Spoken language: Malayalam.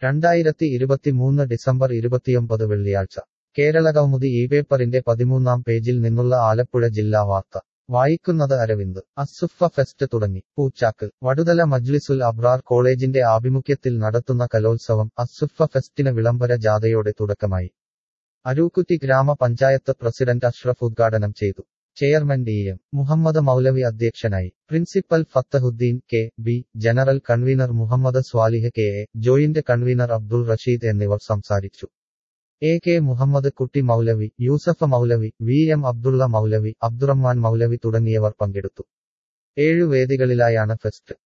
രണ്ടായിരത്തി ഇരുപത്തിമൂന്ന് ഡിസംബർ ഇരുപത്തിയൊമ്പത് വെള്ളിയാഴ്ച കേരള കൗമുദി ഈ പേപ്പറിന്റെ പതിമൂന്നാം പേജിൽ നിന്നുള്ള ആലപ്പുഴ ജില്ലാ വാർത്ത വായിക്കുന്നത് അരവിന്ദ് അസുഫ ഫെസ്റ്റ് തുടങ്ങി പൂച്ചാക്കൽ വടുതല മജ്ലിസുൽ അബ്രാർ കോളേജിന്റെ ആഭിമുഖ്യത്തിൽ നടത്തുന്ന കലോത്സവം അസുഫ ഫെസ്റ്റിന് വിളംബര ജാഥയോടെ തുടക്കമായി അരൂക്കുറ്റി ഗ്രാമപഞ്ചായത്ത് പ്രസിഡന്റ് അഷ്റഫ് ഉദ്ഘാടനം ചെയ്തു chairman D M Muhammad Maulavi അധ്യക്ഷനായി principal Fathahuddeen K B general convener Muhammad Swalih K A joint convener Abdul Rasheed എന്നിവർ സംസാരിച്ചു A K Muhammad Kutty Maulavi Yusuf Maulavi V M Abdulla Maulavi Abdurahman Maulavi തുടങ്ങിയവർ പങ്കെടുത്തു ഏഴു വേദികളിലായാണ് ഫെസ്റ്റ്